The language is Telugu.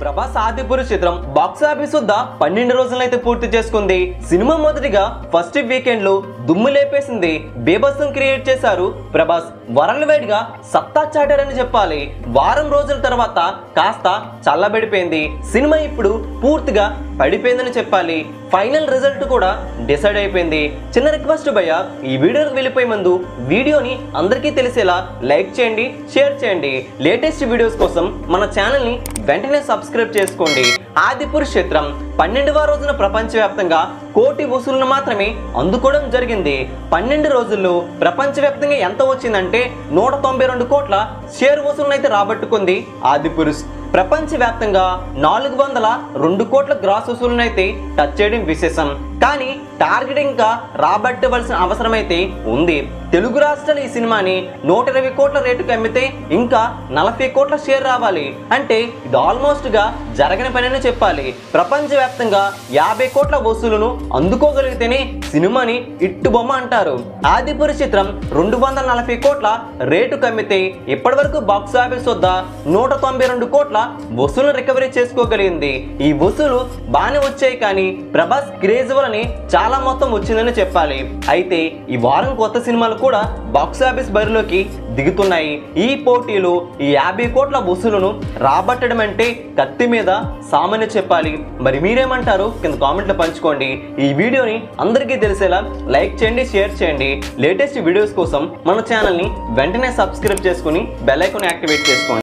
ప్రభాస్ ఆదిపురు చిత్రం బాక్స్ ఆఫీస్ వద్ద పన్నెండు రోజులైతే పూర్తి చేసుకుంది సినిమా మొదటిగా ఫస్ట్ వీకెండ్ లో దుమ్ము లేపేసింది బేబస్సం క్రియేట్ చేశారు ప్రభాస్ వరల్డ్ వైడ్ గా సత్తా చాటారని చెప్పాలి వారం రోజుల తర్వాత కాస్త చల్లబడిపోయింది సినిమా ఇప్పుడు పూర్తిగా పడిపోయిందని చెప్పాలి ఫైనల్ రిజల్ట్ కూడా డిసైడ్ అయిపోయింది చిన్న రిక్వెస్ట్ భయ్య ఈ వీడియోకి వెళ్ళిపోయే ముందు వీడియోని అందరికీ తెలిసేలా లైక్ చేయండి షేర్ చేయండి లేటెస్ట్ వీడియోస్ కోసం మన ఛానల్ ని వెంటనే సబ్స్క్రైబ్ చేసుకోండి ఆదిపురుష్ చిత్రం పన్నెండవ రోజున ప్రపంచవ్యాప్తంగా కోటి వసూళ్లను మాత్రమే అందుకోవడం జరిగింది పన్నెండు రోజుల్లో ప్రపంచవ్యాప్తంగా ఎంత వచ్చిందంటే నూట తొంభై రెండు కోట్ల షేర్ వసూలను అయితే రాబట్టుకుంది ఆదిపురుష్ ప్రపంచవ్యాప్తంగా నాలుగు వందల రెండు కోట్ల గ్రాస్ వసూలను అయితే టచ్ చేయడం విశేషం కానీ టార్గెట్ ఇంకా రాబట్టవలసిన అవసరం అయితే ఉంది తెలుగు రాష్ట్రాలు ఈ సినిమాని నూట ఇరవై కోట్ల రేటుకి అమ్మితే ఇంకా నలభై కోట్ల షేర్ రావాలి అంటే ఇది ఆల్మోస్ట్ గా జరగని పని అని చెప్పాలి ప్రపంచవ్యాప్తంగా యాభై కోట్ల వసూలును అందుకోగలిగితేనే సినిమాని ఇట్టు బొమ్మ అంటారు ఆదిపురి చిత్రం రెండు వందల నలభై కోట్ల రేటు కమ్మితే ఇప్పటి వరకు బాక్స్ ఆఫీస్ వద్ద నూట తొంభై రెండు కోట్ల వసూలు రికవరీ చేసుకోగలిగింది ఈ వసూలు బాగానే వచ్చాయి కానీ ప్రభాస్ క్రేజ్ వలని చాలా మొత్తం వచ్చిందని చెప్పాలి అయితే ఈ వారం కొత్త సినిమాలు కూడా బాక్స్ ఆఫీస్ బరిలోకి దిగుతున్నాయి ఈ పోటీలు ఈ యాభై కోట్ల వసూలును రాబట్టడం అంటే కత్తి మీద సామాన్య చెప్పాలి మరి మీరేమంటారు కింద కామెంట్లో పంచుకోండి ఈ వీడియోని అందరికీ తెలిసేలా లైక్ చేయండి షేర్ చేయండి లేటెస్ట్ వీడియోస్ కోసం మన ఛానల్ని వెంటనే సబ్స్క్రైబ్ చేసుకుని బెల్ ఐకాన్ యాక్టివేట్ చేసుకోండి